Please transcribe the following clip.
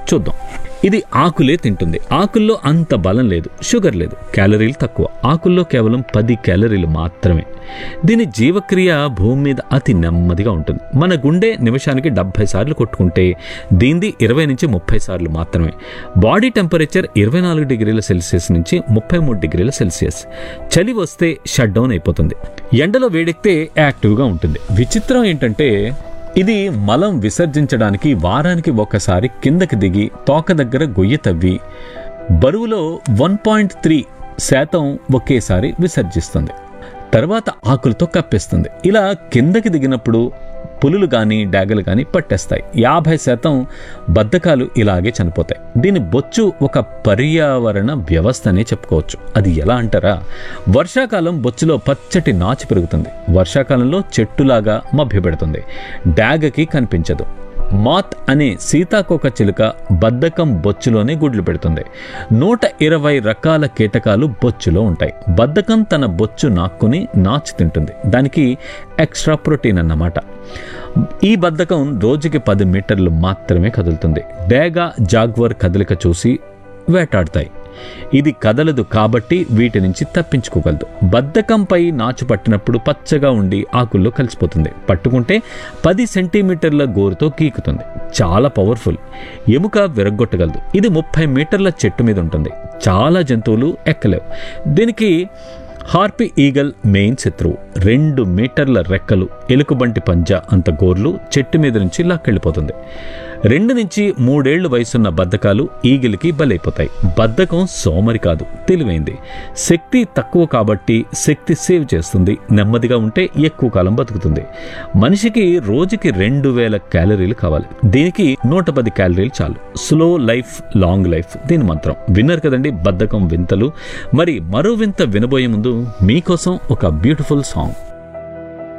చూద్దాం ఇది ఆకులే తింటుంది ఆకుల్లో అంత బలం లేదు షుగర్ లేదు క్యాలరీలు తక్కువ ఆకుల్లో కేవలం పది క్యాలరీలు మాత్రమే దీని జీవక్రియ భూమి మీద అతి నెమ్మదిగా ఉంటుంది మన గుండె నిమిషానికి డెబ్బై సార్లు కొట్టుకుంటే దీనిది ఇరవై నుంచి ముప్పై సార్లు మాత్రమే బాడీ టెంపరేచర్ ఇరవై నాలుగు డిగ్రీల సెల్సియస్ నుంచి ముప్పై మూడు డిగ్రీల సెల్సియస్ చలి వస్తే షట్ డౌన్ అయిపోతుంది ఎండలో వేడెక్కితే యాక్టివ్గా ఉంటుంది విచిత్రం ఏంటంటే ఇది మలం విసర్జించడానికి వారానికి ఒకసారి కిందకి దిగి తోక దగ్గర గొయ్యి తవ్వి బరువులో వన్ పాయింట్ త్రీ శాతం ఒకేసారి విసర్జిస్తుంది తర్వాత ఆకులతో కప్పేస్తుంది ఇలా కిందకి దిగినప్పుడు పులులు కానీ డాగలు కానీ పట్టేస్తాయి యాభై శాతం బద్ధకాలు ఇలాగే చనిపోతాయి దీని బొచ్చు ఒక పర్యావరణ వ్యవస్థ అనే చెప్పుకోవచ్చు అది ఎలా అంటారా వర్షాకాలం బొచ్చులో పచ్చటి నాచు పెరుగుతుంది వర్షాకాలంలో చెట్టులాగా మభ్యపెడుతుంది డాగకి కనిపించదు మాత్ అనే సీతాకోక చిలుక బద్ధకం బొచ్చులోనే గుడ్లు పెడుతుంది నూట ఇరవై రకాల కీటకాలు బొచ్చులో ఉంటాయి బద్ధకం తన బొచ్చు నాక్కుని నాచు తింటుంది దానికి ఎక్స్ట్రా ప్రోటీన్ అన్నమాట ఈ బద్ధకం రోజుకి పది మీటర్లు మాత్రమే కదులుతుంది డేగా జాగ్వర్ కదలిక చూసి వేటాడతాయి ఇది కదలదు కాబట్టి వీటి నుంచి తప్పించుకోగలదు బద్ధకంపై నాచు పట్టినప్పుడు పచ్చగా ఉండి ఆకుల్లో కలిసిపోతుంది పట్టుకుంటే పది సెంటీమీటర్ల గోరుతో గీకుతుంది చాలా పవర్ఫుల్ ఎముక విరగ్గొట్టగలదు ఇది ముప్పై మీటర్ల చెట్టు మీద ఉంటుంది చాలా జంతువులు ఎక్కలేవు దీనికి హార్పీ ఈగల్ మెయిన్ శత్రువు రెండు మీటర్ల రెక్కలు ఎలుకబంటి పంజా అంత గోర్లు చెట్టు మీద నుంచి లాక్కెళ్ళిపోతుంది రెండు నుంచి మూడేళ్లు వయసున్న బద్ధకాలు ఈగిలికి బలైపోతాయి బద్ధకం సోమరి కాదు తెలివైంది శక్తి తక్కువ కాబట్టి శక్తి సేవ్ చేస్తుంది నెమ్మదిగా ఉంటే ఎక్కువ కాలం బతుకుతుంది మనిషికి రోజుకి రెండు వేల క్యాలరీలు కావాలి దీనికి నూట పది క్యాలరీలు చాలు స్లో లైఫ్ లాంగ్ లైఫ్ దీని మంత్రం విన్నారు కదండి బద్ధకం వింతలు మరి మరో వింత వినబోయే ముందు మీకోసం ఒక బ్యూటిఫుల్ సాంగ్